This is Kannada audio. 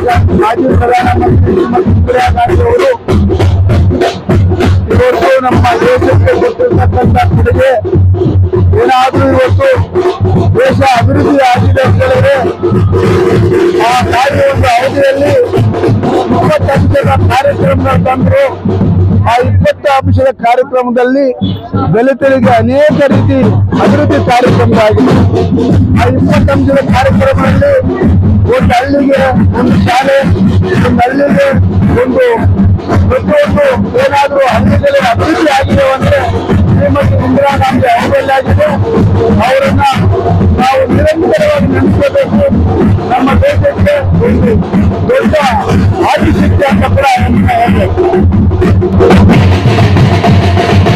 ಗಾಂಧಿ ಮಾಜಿ ಪ್ರಧಾನಮಂತ್ರಿ ಶ್ರೀಮತಿ ಇಂದಿರಾ ಗಾಂಧಿ ಅವರು ಇವತ್ತು ನಮ್ಮ ದೇಶಕ್ಕೆ ಕೊಟ್ಟಿರ್ತಕ್ಕಂಥ ಕೊಡುಗೆ ಏನಾದ್ರೂ ಇವತ್ತು ದೇಶ ಅಭಿವೃದ್ಧಿ ಆಗಿದೆ ಅಂತ ಹೇಳಿದ್ರೆ ಆ ತಾಯಿ ಒಂದು ಅವಧಿಯಲ್ಲಿ ಇಪ್ಪತ್ತು ಅಂಶದ ಕಾರ್ಯಕ್ರಮಗಳು ತಂದ್ರು ಆ ಇಪ್ಪತ್ತು ಅಂಶದ ಕಾರ್ಯಕ್ರಮದಲ್ಲಿ ದಲಿತರಿಗೆ ಅನೇಕ ರೀತಿ ಅಭಿವೃದ್ಧಿ ಕಾರ್ಯಕ್ರಮಗಳಾಗಿದೆ ಆ ಇಪ್ಪತ್ತು ಅಂಶದ ಕಾರ್ಯಕ್ರಮದಲ್ಲಿ ಒಂದು ಹಳ್ಳಿಗೆ ಒಂದು ಶಾಲೆ ಒಂದು ಹಳ್ಳಿಗೆ ಒಂದು ಪ್ರತಿಯೊಂದು ಏನಾದ್ರೂ ಹಳ್ಳಿಗಳಲ್ಲಿ ಅಭಿವೃದ್ಧಿ ಆಗಿದೆ ಅಂದ್ರೆ ಶ್ರೀಮತಿ ಇಂದಿರಾ ಗಾಂಧಿ ಅವಧಿಯಲ್ಲಿ ಆಗಿದೆ ಅವರನ್ನ ನಾವು ನಿರಂತರವಾಗಿ ನೆನೆಸ್ಕೋಬೇಕು ನಮ್ಮ ದೇಶಕ್ಕೆ ಒಂದು ದೊಡ್ಡ ಆದಿಶಕ್ತಿ ಅಂತ ಕೂಡ ಹೇಳ್ಬೇಕು